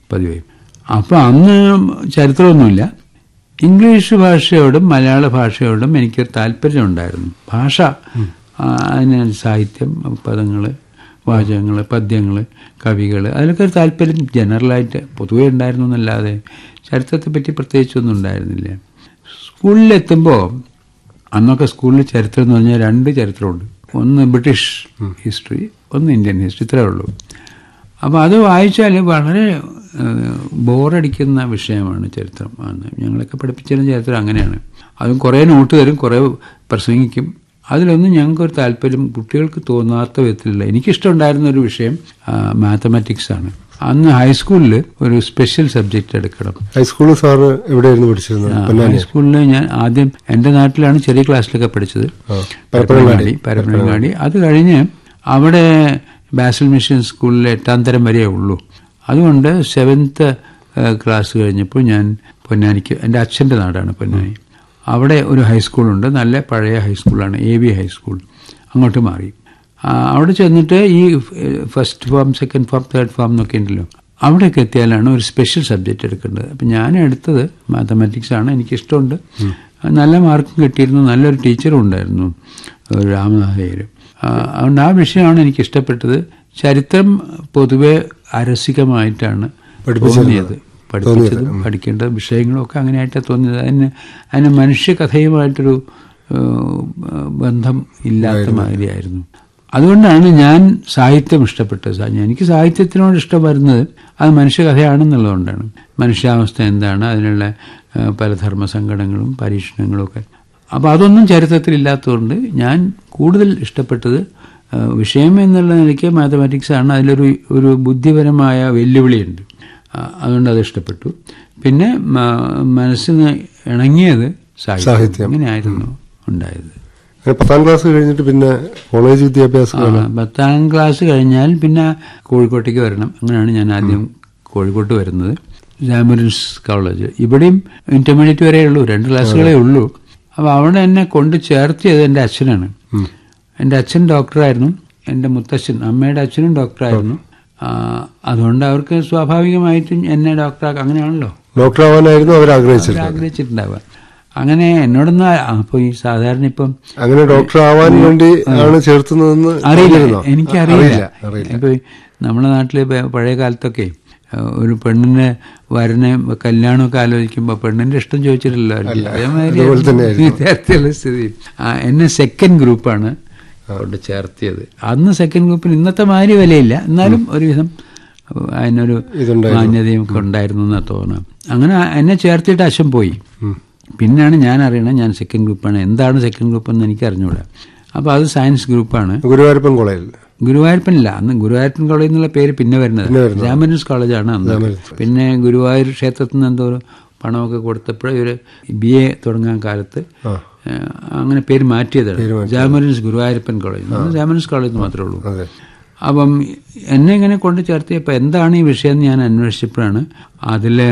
പതിവ് അപ്പോൾ അന്ന് ചരിത്രമൊന്നുമില്ല ഇംഗ്ലീഷ് ഭാഷയോടും മലയാള ഭാഷയോടും എനിക്കൊരു താല്പര്യം ഉണ്ടായിരുന്നു ഭാഷ ആ, അതിന് സാഹിത്യം പദങ്ങൾ വാചകങ്ങൾ പദ്യങ്ങൾ കവികൾ അതിലൊക്കെ ഒരു താല്പര്യം ജനറലായിട്ട് പൊതുവേ ഉണ്ടായിരുന്നു എന്നല്ലാതെ ചരിത്രത്തെ പറ്റി പ്രത്യേകിച്ചൊന്നും ഉണ്ടായിരുന്നില്ല സ്കൂളിലെത്തുമ്പോൾ അന്നൊക്കെ സ്കൂളിൽ ചരിത്രം എന്ന് പറഞ്ഞാൽ രണ്ട് ചരിത്രമുണ്ട് ഒന്ന് ബ്രിട്ടീഷ് ഹിസ്റ്ററി ഒന്ന് ഇന്ത്യൻ ഹിസ്റ്ററി ഇത്രേ ഉള്ളൂ അപ്പോൾ അത് വായിച്ചാൽ വളരെ ഏഹ്, ബോറടിക്കുന്ന വിഷയമാണ് ചരിത്രം അന്ന് ഞങ്ങളൊക്കെ പഠിപ്പിച്ചിരുന്ന ചരിത്രം അങ്ങനെയാണ് അതും കുറേ നോട്ട് തരും കുറേ പ്രസംഗിക്കും അതിലൊന്നും ഞങ്ങൾക്കൊരു താല്പര്യം കുട്ടികൾക്ക് തോന്നാത്ത വിധത്തിലുള്ള എനിക്കിഷ്ടമുണ്ടായിരുന്ന ഒരു വിഷയം മാത്തമാറ്റിക്സ് ആണ് അന്ന് ഹൈസ്കൂളിൽ ഒരു സ്പെഷ്യൽ സബ്ജക്റ്റ് എടുക്കണം ഹൈസ്കൂളിൽ സാറ് എവിടെയായിരുന്നു പഠിച്ചിരുന്നത് പൊന്നാനി ഹൈസ്കൂളിൽ ഞാൻ ആദ്യം എൻ്റെ നാട്ടിലാണ് ചെറിയ ക്ലാസ്സിലൊക്കെ പഠിച്ചത് ആ, പരപ്പനങ്ങാടി പരപ്പനങ്ങാടി അത് കഴിഞ്ഞ് അവിടെ ബാസൽ മിഷൻ സ്കൂളിൽ എട്ടാം തരം വരെയേ ഉള്ളൂ അതുകൊണ്ട് സെവൻത്ത് ക്ലാസ് കഴിഞ്ഞപ്പോൾ ഞാൻ പൊന്നാനിക്ക് എൻ്റെ അച്ഛൻ്റെ നാടാണ് പൊന്നാനി അവിടെ ഒരു ഹൈസ്കൂളുണ്ട് നല്ല പഴയ ഹൈസ്കൂളാണ് എ വി ഹൈസ്കൂൾ അങ്ങോട്ട് മാറി ആ, അവിടെ ചെന്നിട്ട് ഈ first form second form third form എന്നൊക്കെ ഉണ്ടല്ലോ അവിടെയൊക്കെ എത്തിയാലാണ് ഒരു സ്പെഷ്യൽ സബ്ജക്റ്റ് എടുക്കേണ്ടത് അപ്പം ഞാൻ എടുത്തത് മാത്തമാറ്റിക്സ് ആണ് എനിക്കിഷ്ടമുണ്ട് നല്ല മാർക്കും കിട്ടിയിരുന്നു നല്ലൊരു ടീച്ചറും ഉണ്ടായിരുന്നു ഒരു രാമനാഥയ്യർ അതുകൊണ്ട് ആ വിഷയമാണ് എനിക്ക് ഇഷ്ടപ്പെട്ടത് ചരിത്രം പൊതുവെ അരസികമായിട്ടാണ് തോന്നിയത് പഠിപ്പിച്ചതും പഠിക്കേണ്ട വിഷയങ്ങളും ഒക്കെ അങ്ങനെയായിട്ടാണ് തോന്നിയത് അതിന് അതിന് മനുഷ്യകഥയുമായിട്ടൊരു ഏഹ്, ബന്ധം ഇല്ലാത്ത മാതിരിയായിരുന്നു അതുകൊണ്ടാണ് ഞാൻ സാഹിത്യം ഇഷ്ടപ്പെട്ടത് സാ- എനിക്ക് സാഹിത്യത്തിനോട് ഇഷ്ടം വരുന്നത് അത് മനുഷ്യകഥയാണെന്നുള്ളതുകൊണ്ടാണ് മനുഷ്യാവസ്ഥ എന്താണ് അതിനുള്ള ഏഹ്, പല ധർമ്മ സങ്കടങ്ങളും പരീക്ഷണങ്ങളും ഒക്കെ അപ്പോൾ അതൊന്നും ചരിത്രത്തിലില്ലാത്തതുകൊണ്ട് ഞാൻ കൂടുതൽ ഇഷ്ടപ്പെട്ടത് ഏഹ്, വിഷയം എന്നുള്ള നിലയ്ക്ക് മാത്തമാറ്റിക്സ് ആണ് അതിലൊരു ഒരു ബുദ്ധിപരമായ വെല്ലുവിളിയുണ്ട് ആ, അതുകൊണ്ട് അത് ഇഷ്ടപ്പെട്ടു പിന്നെ മ- മനസ്സിന് ഇണങ്ങിയത് സാഹിത്യം സാഹിത്യം. അങ്ങനെയായിരുന്നു ഉണ്ടായത് അങ്ങനെ പത്താം ക്ലാസ് കഴിഞ്ഞിട്ട് പിന്നെ കോളേജ് വിദ്യാഭ്യാസം ആ, പത്താം ക്ലാസ് കഴിഞ്ഞാൽ പിന്നെ കോഴിക്കോട്ടേക്ക് വരണം അങ്ങനെയാണ് ഞാൻ ആദ്യം കോഴിക്കോട്ട് വരുന്നത് ജാമറിൻസ് കോളേജ് ഇവിടെയും ഇന്റർമീഡിയറ്റ് വരെ ഉള്ളൂ രണ്ട് ക്ലാസ്സുകളേ ഉള്ളൂ അപ്പോൾ അവിടെ എന്നെ കൊണ്ട് ചേർത്തിയത് എൻ്റെ അച്ഛനാണ് എൻ്റെ അച്ഛൻ ഡോക്ടറായിരുന്നു എൻ്റെ മുത്തച്ഛൻ അമ്മയുടെ അച്ഛനും ഡോക്ടറായിരുന്നു ആ, അതുകൊണ്ട് അവർക്ക് സ്വാഭാവികമായിട്ടും എന്നെ ഡോക്ടറാക്കാം അങ്ങനെയാണല്ലോ ഡോക്ടർ ആവാനായിരുന്നു അവർ ആഗ്രഹിച്ചത് ആഗ്രഹിച്ചിട്ടുണ്ടാവുക അങ്ങനെ എന്നോടൊന്നും അപ്പോൾ ഈ സാധാരണ ഇപ്പം അങ്ങനെ ഡോക്ടർ ആവാൻ വേണ്ടി ആണ് ചേർത്തുന്നതെന്ന് അറിയില്ല തോന്നിയിരുന്നോ? എനിക്കറിയില്ല അറിയില്ല ഇപ്പൊ നമ്മുടെ നാട്ടില് പ- പഴയ കാലത്തൊക്കെ ഏഹ്, ഒരു പെണ്ണിനെ വരനെ കല്യാണമൊക്കെ ആലോചിക്കുമ്പോൾ പെണ്ണിന്റെ ഇഷ്ടം ചോദിച്ചിട്ടില്ല അതേമാതിരി അതുപോലെ തന്നെയായിരുന്നു. വിദ്യാർത്ഥികളുടെ സ്ഥിതി ആ, എന്നെ സെക്കൻഡ് ഗ്രൂപ്പാണ് കൊണ്ട് ചേർത്തിയത് അന്ന് സെക്കൻഡ് ഗ്രൂപ്പിന് ഇന്നത്തെ മാതിരി വിലയില്ല എന്നാലും ഒരുവിധം അതിനൊരു ഇതുണ്ടായിരുന്നു. മാന്യതയും ഒക്കെ ഉണ്ടായിരുന്നു എന്നാ തോന്നാം അങ്ങനെ എന്നെ ചേർത്തിട്ട് അച്ഛൻ പോയി പിന്നെയാണ് ഞാൻ അറിയണത് ഞാൻ സെക്കൻഡ് ഗ്രൂപ്പാണ് എന്താണ് സെക്കൻഡ് ഗ്രൂപ്പ് എന്ന് എനിക്ക് അറിഞ്ഞൂടാ അപ്പോൾ അത് സയൻസ് ഗ്രൂപ്പാണ് ഗുരുവായൂരപ്പൻ കോളേജിൽ ഗുരുവായൂരപ്പനില്ല അന്ന് ഗുരുവായൂരപ്പൻ കോളേജ് എന്നുള്ള പേര് പിന്നെ വരുന്നത് പിന്നെ വരുന്നത്. ജാമനീസ് കോളേജാണ് അന്ന് ജാമനീസ്. പിന്നെ ഗുരുവായൂർ ക്ഷേത്രത്തിൽ നിന്ന് എന്തോ ഒരു പണമൊക്കെ കൊടുത്തപ്പോൾ ഇവര് ബി എ തുടങ്ങാൻ കാലത്ത് ആ. ഏഹ്, അങ്ങനെ പേര് മാറ്റിയതാണ് ജാമനീസ് ഗുരുവായൂരപ്പൻ കോളേജ് അന്ന് ജാമനീസ് കോളേജ് മാത്രമേ ഉള്ളൂ അതെ അപ്പം എന്നെ ഇങ്ങനെ കൊണ്ട് ചേർത്തിയപ്പോൾ എന്താണ് ഈ വിഷയം എന്ന് ഞാൻ അന്വേഷിച്ചപ്പോഴാണ് അതിലെ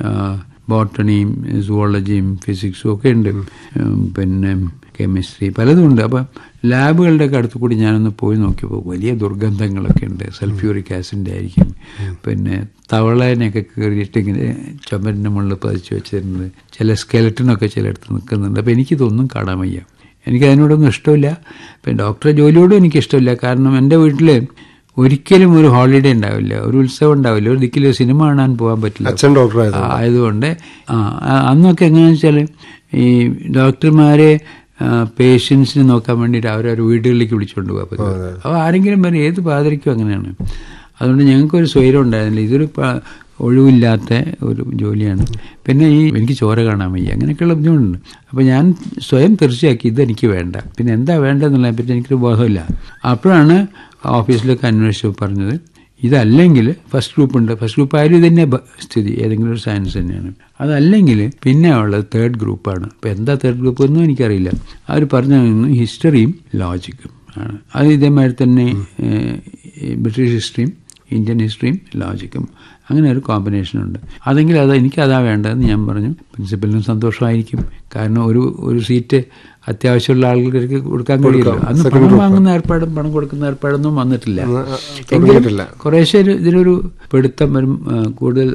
ബോട്ടണിയും സുവോളജിയും ഫിസിക്സും ഒക്കെ ഉണ്ട് ഉം, പിന്നെ കെമിസ്ട്രി പലതും ഉണ്ട് അപ്പം ലാബുകളുടെ ഒക്കെ അടുത്ത് കൂടി ഞാനൊന്ന് പോയി നോക്കിയപ്പോൾ വലിയ ദുർഗന്ധങ്ങളൊക്കെ ഉണ്ട് സൾഫ്യൂറിക് ആസിഡിൻ്റെ ആയിരിക്കും പിന്നെ തവളേനെയൊക്കെ കയറിയിട്ട് ഇങ്ങനെ ചുമരിൻ്റെ മുകളിൽ പതിച്ച് വെച്ചിരുന്നത് ചില സ്കെലറ്റനൊക്കെ ചിലയിടത്ത് നിൽക്കുന്നുണ്ട് അപ്പോൾ എനിക്കിതൊന്നും കാണാൻ വയ്യ എനിക്ക് അതിനോടൊന്നും ഇഷ്ടമില്ല ഇപ്പം ഡോക്ടറെ ജോലിയോടും എനിക്ക് ഇഷ്ടമില്ല കാരണം എൻ്റെ വീട്ടിൽ ഒരിക്കലും ഒരു ഹോളിഡേ ഉണ്ടാവില്ല ഒരു ഉത്സവം ഉണ്ടാവില്ല ഒരു ദിക്കിൽ സിനിമ കാണാൻ പോകാൻ പറ്റില്ല അച്ഛൻ ഡോക്ടറായത് ആ, ആയതുകൊണ്ട് ആ ആ, അന്നൊക്കെ എങ്ങനെയാണെന്ന് വെച്ചാൽ ഈ ഡോക്ടർമാരെ പേഷ്യൻസിനെ നോക്കാൻ വേണ്ടിയിട്ട് അവരവർ വീടുകളിലേക്ക് വിളിച്ചുകൊണ്ട് പോകാൻ പറ്റും അപ്പോൾ ആരെങ്കിലും വരെ ഏത് പാതിരിക്കും അങ്ങനെയാണ് അതുകൊണ്ട് ഞങ്ങൾക്കൊരു സ്വൈരം ഉണ്ടായിരുന്നില്ല ഇതൊരു പ- ഒഴിവില്ലാത്ത ഒരു ജോലിയാണ് പിന്നെ ഈ എനിക്ക് ചോര കാണാൻ വയ്യ അങ്ങനെയൊക്കെയുള്ള ബുദ്ധിമുട്ടുണ്ട് അപ്പോൾ ഞാൻ സ്വയം തീർച്ചയാക്കി ഇതെനിക്ക് വേണ്ട പിന്നെ എന്താ വേണ്ടതെന്നുള്ളതിനെ പറ്റി എനിക്കൊരു ബോധമില്ല അപ്പോഴാണ് ഓഫീസിലൊക്കെ അന്വേഷിച്ച് പറഞ്ഞത് ഇതല്ലെങ്കിൽ ഫസ്റ്റ് ഗ്രൂപ്പ് ഉണ്ട് ഫസ്റ്റ് ഗ്രൂപ്പ് ആയാലും ഇതന്നെ സ്ഥിതി ഏതെങ്കിലും ഒരു സയൻസ് തന്നെയാണ് അതല്ലെങ്കിൽ പിന്നെ ഉള്ളത് തേർഡ് ഗ്രൂപ്പാണ് അപ്പോൾ എന്താ തേർഡ് ഗ്രൂപ്പ് എന്നും എനിക്കറിയില്ല അവർ പറഞ്ഞു ഹിസ്റ്ററിയും ലോജിക്കും ആണ് അത് ഇതേമാതിരി തന്നെ ഏഹ്, ഈ ബ്രിട്ടീഷ് ഹിസ്റ്ററിയും ഇന്ത്യൻ ഹിസ്റ്ററിയും ലോജിക്കും അങ്ങനെ ഒരു കോമ്പിനേഷൻ ഉണ്ട് അതെങ്കിൽ അത് എനിക്ക് അതാ വേണ്ടതെന്ന് ഞാൻ പറഞ്ഞു പ്രിൻസിപ്പലിനും സന്തോഷമായിരിക്കും കാരണം ഒരു ഒരു സീറ്റ് അത്യാവശ്യമുള്ള ആളുകൾക്ക് കൊടുക്കാൻ കഴിയില്ല അന്ന് പണം വാങ്ങുന്ന ഏർപ്പാടും പണം കൊടുക്കുന്ന ഏർപ്പാടൊന്നും വന്നിട്ടില്ല തുടങ്ങിയിട്ടില്ല കുറേശ്ശെ ഒരു- ഇതിനൊരു പിടുത്തം വരും ആ, കൂടുതൽ